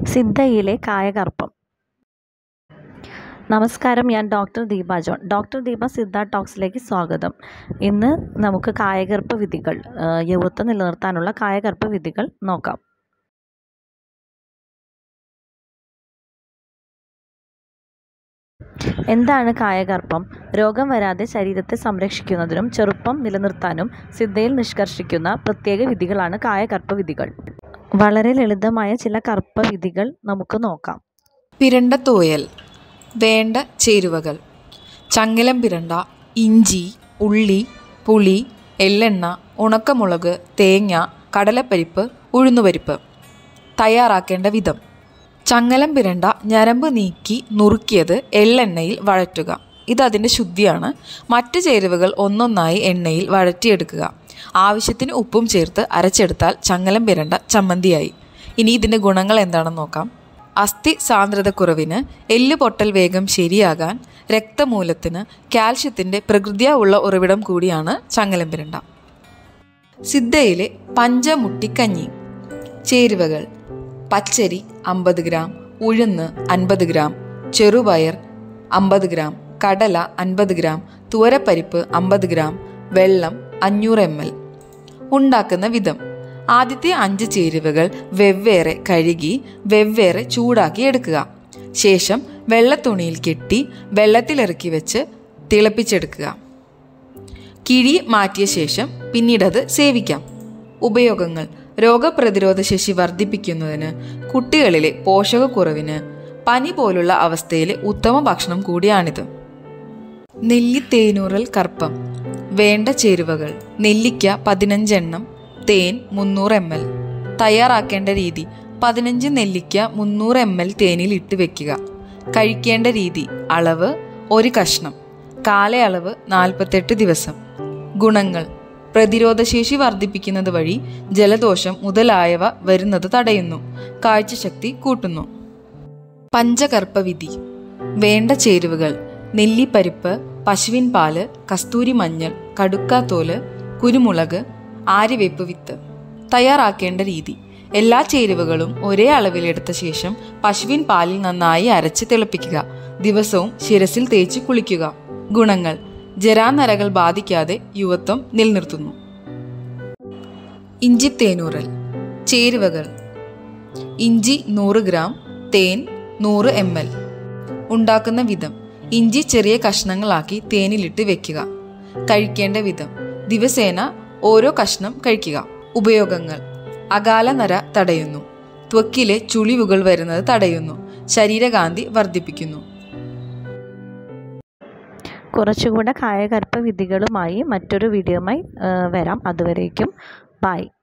സിദ്ധയിലെ കായകർപ്പം നമസ്കാരം ഞാൻ doctor Deepa John doctor Deepa Siddha ടോക്സിലേക്ക് സ്വാഗതം ഇന്ന് നമുക്ക് കായകർപ്പ വിധികൾ ആ, യൗവത്വം നിലനിർത്താനുള്ള കായകർപ്പ വിധികൾ നോക്കാം എന്താണ് കായകർപ്പം രോഗം വരാതെ ശരീരത്തെ സംരക്ഷിക്കുന്നതിനും ചെറുപ്പം നിലനിർത്താനും സിദ്ധയിൽ നിഷ്കർഷിക്കുന്ന പ്രത്യേക വിധികളാണ് കായകർപ്പ വിധികൾ വളരെ ലളിതമായ ചില കർപ്പ വിധികൾ നമുക്ക് നോക്കാം പിരണ്ട തോയൽ വേണ്ട ചേരുവകൾ ചങ്ങലം പിരണ്ട ഇഞ്ചി ഉള്ളി പുളി എള്ളെണ്ണ ഉണക്കമുളക് തേങ്ങ കടലപ്പരിപ്പ് ഉഴുന്നുപരിപ്പ് തയ്യാറാക്കേണ്ട വിധം ചങ്ങലം പിരണ്ട ഞരമ്പ് നീക്കി നുറുക്കിയത് എള്ളെണ്ണയിൽ വഴറ്റുക ഇത് അതിൻ്റെ ശുദ്ധിയാണ് മറ്റ് ചേരുവകൾ ഒന്നൊന്നായി എണ്ണയിൽ വഴറ്റിയെടുക്കുക ആവശ്യത്തിന് ഉപ്പും ചേർത്ത് അരച്ചെടുത്താൽ ചങ്ങലം പിരണ്ട ചമ്മന്തിയായി ഇനി ഇതിൻ്റെ ഗുണങ്ങൾ എന്താണെന്ന് നോക്കാം അസ്ഥി സാന്ദ്രതക്കുറവിന് എല്ല് പൊട്ടൽ വേഗം ശരിയാകാൻ രക്തമൂലത്തിന് കാൽഷ്യത്തിൻ്റെ പ്രകൃതിയാ ഉള്ള ഉറവിടം കൂടിയാണ് ചങ്ങലം പിരണ്ട സിദ്ധയിലെ പഞ്ചമുട്ടിക്കഞ്ഞി ചേരുവകൾ പച്ചരി അമ്പത് ഗ്രാം ഉഴുന്ന് അൻപത് ഗ്രാം ചെറുപയർ അമ്പത് ഗ്രാം കടല അൻപത് ഗ്രാം തുവരപ്പരിപ്പ് അമ്പത് ഗ്രാം വെള്ളം അഞ്ഞൂറ് എം എൽ ഉണ്ടാക്കുന്ന വിധം ആദ്യത്തെ അഞ്ച് ചേരുവകൾ വെവ്വേറെ കഴുകി വെവ്വേറെ ചൂടാക്കി എടുക്കുക ശേഷം വെള്ളത്തുണിയിൽ കെട്ടി വെള്ളത്തിലിറക്കി വെച്ച് തിളപ്പിച്ചെടുക്കുക കിഴി മാറ്റിയ ശേഷം പിന്നീടത് സേവിക്കാം ഉപയോഗങ്ങൾ രോഗപ്രതിരോധ ശേഷി വർദ്ധിപ്പിക്കുന്നതിന് കുട്ടികളിലെ പോഷകക്കുറവിന് പനി പോലുള്ള അവസ്ഥയിലെ ഉത്തമ ഭക്ഷണം കൂടിയാണിത് നെല്ലിത്തേനൂറൽ കർപ്പം വേണ്ട ചേരുവകൾ നെല്ലിക്ക പതിനഞ്ചെണ്ണം തേൻ മുന്നൂറ് എം എൽ തയ്യാറാക്കേണ്ട രീതി പതിനഞ്ച് നെല്ലിക്ക മുന്നൂറ് എം എൽ തേനിൽ ഇട്ട് വെക്കുക കഴിക്കേണ്ട രീതി അളവ് ഒരു കഷ്ണം കാലയളവ് നാൽപ്പത്തെട്ട് ദിവസം ഗുണങ്ങൾ പ്രതിരോധശേഷി വർദ്ധിപ്പിക്കുന്നത് വഴി ജലദോഷം മുതലായവ വരുന്നത് തടയുന്നു കാഴ്ചശക്തി കൂട്ടുന്നു പഞ്ചകർപ്പവിധി വേണ്ട ചേരുവകൾ നെല്ലിപ്പരിപ്പ് പശുവിൻ പാല് കസ്തൂരി മഞ്ഞൾ കടുക്കാത്തോല് കുരുമുളക് ആര്യവേപ്പ് വിത്ത് തയ്യാറാക്കേണ്ട രീതി എല്ലാ ചേരുവകളും ഒരേ അളവിലെടുത്ത ശേഷം പശുവിൻ പാലിൽ നന്നായി അരച്ച് തിളപ്പിക്കുക ദിവസവും ശിരസിൽ തേച്ച് കുളിക്കുക ഗുണങ്ങൾ ജരാനരകൾ ബാധിക്കാതെ യുവത്വം നിലനിർത്തുന്നു ഇഞ്ചിത്തേനൂറൽ ചേരുവകൾ ഇഞ്ചി നൂറ് ഗ്രാം തേൻ നൂറ് എം എൽ ഉണ്ടാക്കുന്ന വിധം ഇഞ്ചി ചെറിയ കഷ്ണങ്ങളാക്കി തേനിലിട്ട് വെക്കുക കഴിക്കേണ്ട വിധം ദിവസേന ഓരോ കഷ്ണം കഴിക്കുക ഉപയോഗങ്ങൾ അകാല നര തടയുന്നു ത്വക്കിലെ ചുളിവുകൾ വരുന്നത് തടയുന്നു ശരീരകാന്തി വർദ്ധിപ്പിക്കുന്നു കുറച്ചുകൂടെ കായകർപ്പ വിധികളുമായി മറ്റൊരു വീഡിയോയുമായി ആ, വരാം അതുവരേക്കും ബായ്